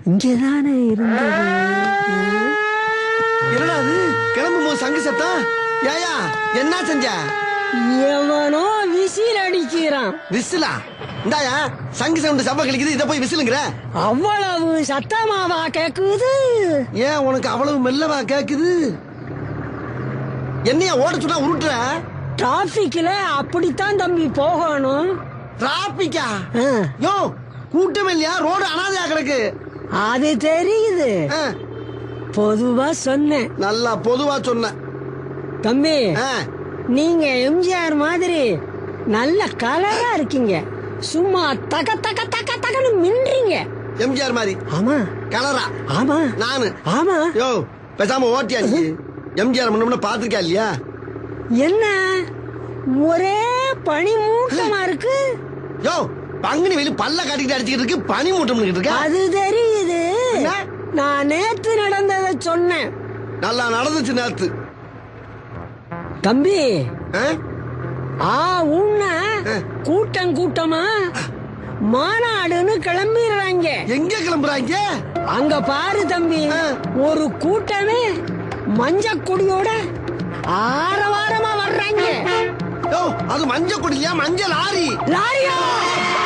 இங்கதானே இருந்தது என்னடா அது கிளம்பும் போது சங்கு சத்தம் ஏயா என்ன செஞ்ச எவனோ விசில் அடிக்கிறான் விசிலா இந்தாயா சங்கு சவுண்டு சவ்வ கழிக்குது இதை போய் விசிலுங்கிற அவ்வளவு சத்தமாவா கேக்குது ஏன் உனக்கு அவ்வளவு மெல்லவா கேக்குது என்னைய ஓட சொன்னா உருட்டுற டிராபிக்ல அப்படித்தான் தம்பி போகணும் டிராபிக்கா ஆ, யோ கூட்டம் இல்லையா ரோடு அனாதையா கிடக்கு அது தெரியுது ஆ, பொதுவா சொன்னேன் நல்லா பொதுவா சொன்ன தம்பி ஆ, நீங்க எம்ஜிஆர் மாதிரி நல்ல கலரா இருக்கீங்க சும்மா தக தக தக தகன்னு மின்றீங்க எம்ஜிஆர் மாதிரி ஆமா கலரா ஆமா நானு ஆமா யோ பேசாம ஓட்டியா நீ எம்ஜிஆர் முன்ன பாத்திருக்கா இல்லையா என்ன ஒரே பனி மூட்டமா இருக்கு யோ பங்குனி வெளி பல்ல காட்டிக்கிட்டு அடிச்சுக்கிட்டு இருக்கு பனி மூட்டம் இருக்க அது தெரியுது என்ன? நான் நேத்து நடந்ததை சொன்னேன் நல்லா நடந்துச்சு நேத்து தம்பி ஆ? ஆ உன்ன கூட்டம் கூட்டமா மாநாடுன்னு கிளம்பிடுறாங்க எங்க கிளம்புறாங்க அங்க பாரு தம்பி ஆ. ஒரு கூட்டமே மஞ்ச கொடியோட ஆரவாரமா வர்றாங்க யோ அது மஞ்சள் கொடியா மஞ்சள் லாரி லாரியா